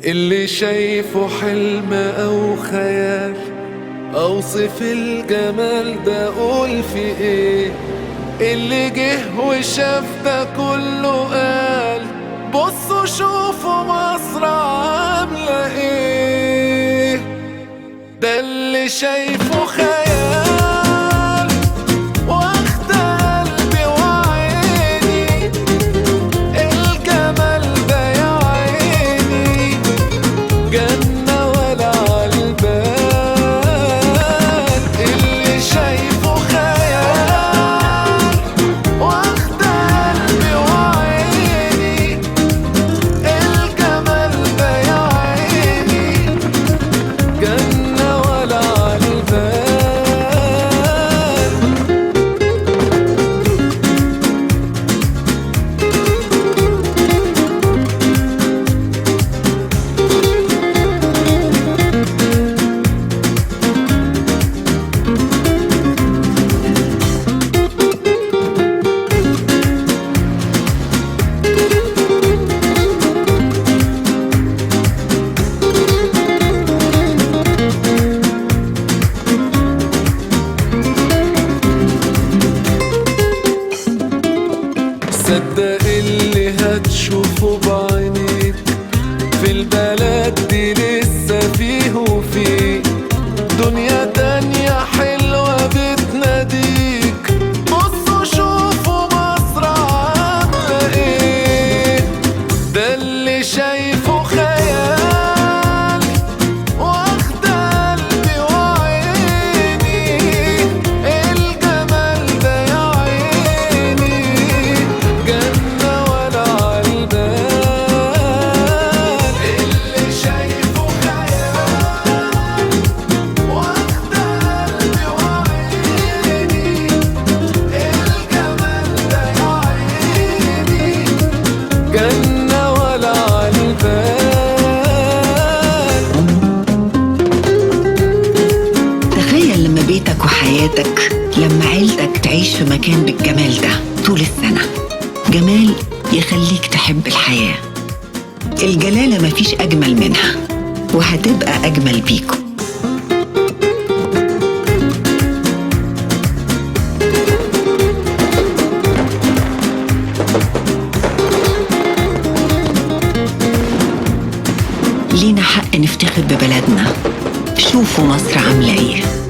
اللي شايفه حلم أو خيال أوصف الجمال ده أقول في إيه اللي جه وشاف ده كله قال بصوا شوفوا مصر عاملة إيه ده اللي شايفه خيال واخد قلبي وعيني الجمال ده يا عيني جنة ولا عالبال اللي شايفه خيال واخد قلبي وعيني الجمال ده يا عيني جنة ولا عالبال صدق اللي هتشوفه بعينيك في البلد دي لسه فيه وفيه دنيا تانية حلوة بتناديك بصوا شوفوا مصر عاملة ايه ده اللي شايفه خيال واخد قلبي وعيني الجمال ده يا عيني جنة ولا عالبال اللي شايفه خيال واخد قلبي وعيني الجمال ده يا عيني جنة ولا عالبال تخيل لما بيتك وحياتك لما عيلتك تعيش في مكان بالجمال ده طول السنة جمال يخليك تحب الحياة الجلالة مفيش أجمل منها وهتبقى أجمل بيكم لينا حق نفتخر ببلدنا شوفوا مصر عاملة ايه